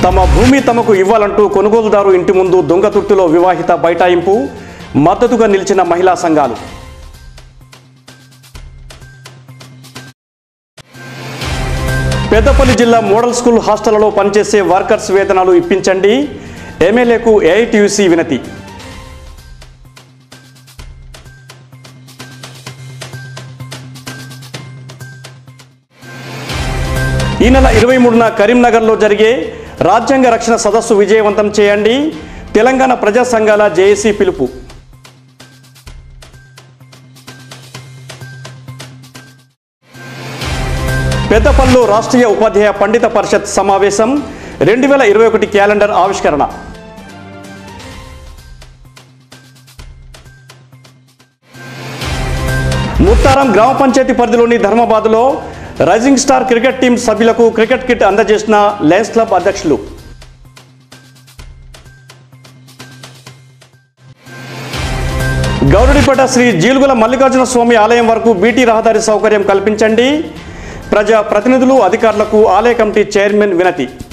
తమ భూమి తమకు ఇవ్వాలంటూ కొనుగోలుదారు ఇంటి ముందు దొంగతుర్తిలో వివాహిత బైఠాయింపు మద్దతుగా నిలిచిన మహిళా సంఘాలు పెద్దపల్లి జిల్లా మోడల్ స్కూల్ హాస్టళ్లలో పనిచేసే వర్కర్స్ వేతనాలు ఇప్పించండి ఎమ్మెల్యేకు ఏఐటీయూసీ వినతి ఈ నెల ఇరవై మూడున కరీంనగర్లో జరిగే రాజ్యాంగ రక్షణ సదస్సు విజయవంతం చేయండి తెలంగాణ ప్రజా సంఘాల జేఏసీ పిలుపు పెద్దపల్లిలో రాష్ట్రీయ ఉపాధ్యాయ పండిత పరిషత్ సమావేశం రెండు వేల ఇరవై ఒకటి క్యాలెండర్ ఆవిష్కరణ ముత్తారం గ్రామ పంచాయతీ పరిధిలోని ధర్మబాద్లో రైజింగ్ స్టార్ క్రికెట్ టీం సభ్యులకు క్రికెట్ కిట్ అందజేసిన లయన్స్ క్లబ్ అధ్యక్షులు గౌరడిపేట శ్రీ జీలుగుల మల్లికార్జున స్వామి ఆలయం వరకు బీటీ రహదారి సౌకర్యం కల్పించండి ప్రజా ప్రతినిధులు అధికారులకు ఆలయ కమిటీ చైర్మన్ వినతి